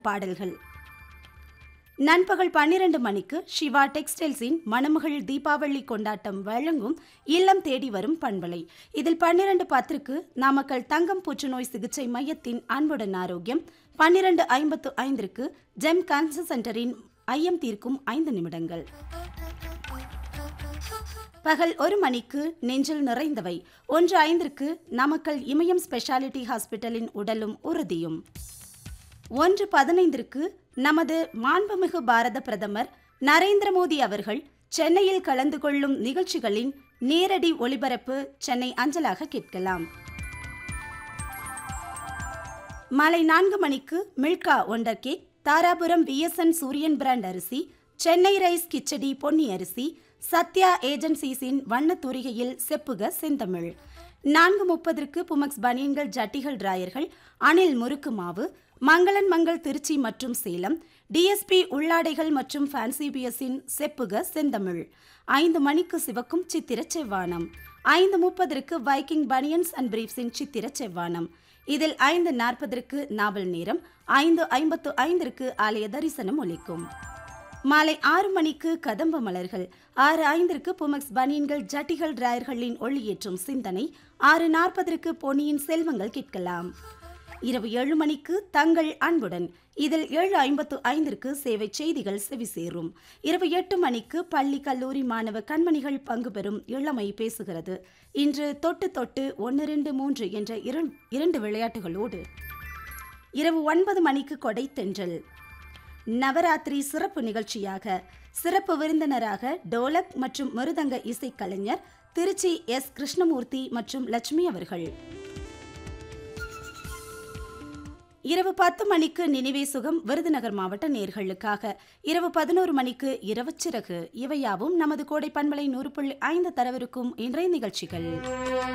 பாடல்கள் நண்பகல் பன்னிரண்டு மணிக்கு சிவா டெக்ஸ்டைல்ஸின் மணமகள் தீபாவளி கொண்டாட்டம் வழங்கும் இல்லம் தேடி வரும் பண்பலை இதில் பன்னிரண்டு பத்திற்கு நாமக்கல் தங்கம் புற்றுநோய் சிகிச்சை மையத்தின் அன்புடன் ஆரோக்கியம் பன்னிரண்டு ஐம்பத்து ஐந்திற்கு ஜெம் கேன்சர் சென்டரின் ஐயம் தீர்க்கும் ஐந்து நிமிடங்கள் பகல் ஒரு மணிக்கு நெஞ்சில் நிறைந்தவை ஒன்று ஐந்திற்கு நாமக்கல் இமயம் ஸ்பெஷாலிட்டி ஹாஸ்பிட்டலின் உடலும் உறுதியும் ஒன்று பதினைந்திற்கு நமது மாண்புமிகு பாரத பிரதமர் நரேந்திர மோடி அவர்கள் சென்னையில் கலந்து கொள்ளும் நிகழ்ச்சிகளின் நேரடி ஒளிபரப்பு சென்னை அஞ்சலாக கேட்கலாம் மாலை நான்கு மணிக்கு Milka wonder cake Dharapuram VSN Suriyan brand அரிசி சென்னை ரைஸ் கிச்சடி பொன்னி அரிசி சத்யா ஏஜென்சிஸின் வண்ணத் தூரிகையில் செப்புக செந்தமிழ் நான்கு முப்பதற்கு புமக்ஸ் பனியன்கள் ஜட்டிகள் டிராயர்கள் அணில் முறுக்கு மாவு மங்களன் மங்கள் திருச்சி மற்றும் சேலம் டிஎஸ்பி உள்ளாடைகள் மற்றும் ஃபேன்சி பிஎஸ்ஸின் செப்புக செந்தமிழ் ஐந்து மணிக்கு சிவக்கும் சித்திர செவ்வானம் ஐந்து முப்பதற்கு வைக்கிங் பனியன்ஸ் அண்ட் பிரீஃப்ஸின் சித்திர செவ்வானம் இதில் ஐந்து நாற்பதற்கு நாவல் நேரம் ஐந்து ஐம்பத்து ஐந்திற்கு ஆலய தரிசனம் ஒலிக்கும் மாலை ஆறு மணிக்கு கதம்ப மலர்கள் ஆறு ஐந்திற்கு புமக்ஸ் பனியன்கள் ஜட்டிகள் டிராயர்களின் ஒளியேற்றும் சிந்தனை ஆறு நாற்பதற்கு பொன்னியின் செல்வங்கள் கேட்கலாம் இரவு ஏழு மணிக்கு தங்கள் அன்புடன் இதில் ஏழு ஐம்பத்து ஐந்திற்கு சேவை செய்திகள் செவி சேரும் இரவு எட்டு மணிக்கு பள்ளி கல்லூரி மாணவ கண்மணிகள் பங்கு பெறும் இளமை பேசுகிறது இன்று தொட்டு தொட்டு ஒன்று ரெண்டு மூன்று என்ற இரண்- இரண்டு விளையாட்டுகளோடு இரவு ஒன்பது மணிக்கு கொடை தென்றல் நவராத்திரி சிறப்பு நிகழ்ச்சியாக சிறப்பு விருந்தினராக டோலக் மற்றும் மிருதங்க இசைக்கலைஞர் திருச்சி எஸ் கிருஷ்ணமூர்த்தி மற்றும் லட்சுமி அவர்கள் இரவு பத்து மணிக்கு நினைவே சுகம் விருதுநகர் மாவட்ட நேர்களுக்காக இரவு பதினோரு மணிக்கு இரவு சிறகு இவையாவும் நமது கோடை பண்பலை நூறு புள்ளி ஐந்து தரவிருக்கும் இன்றைய நிகழ்ச்சிகள்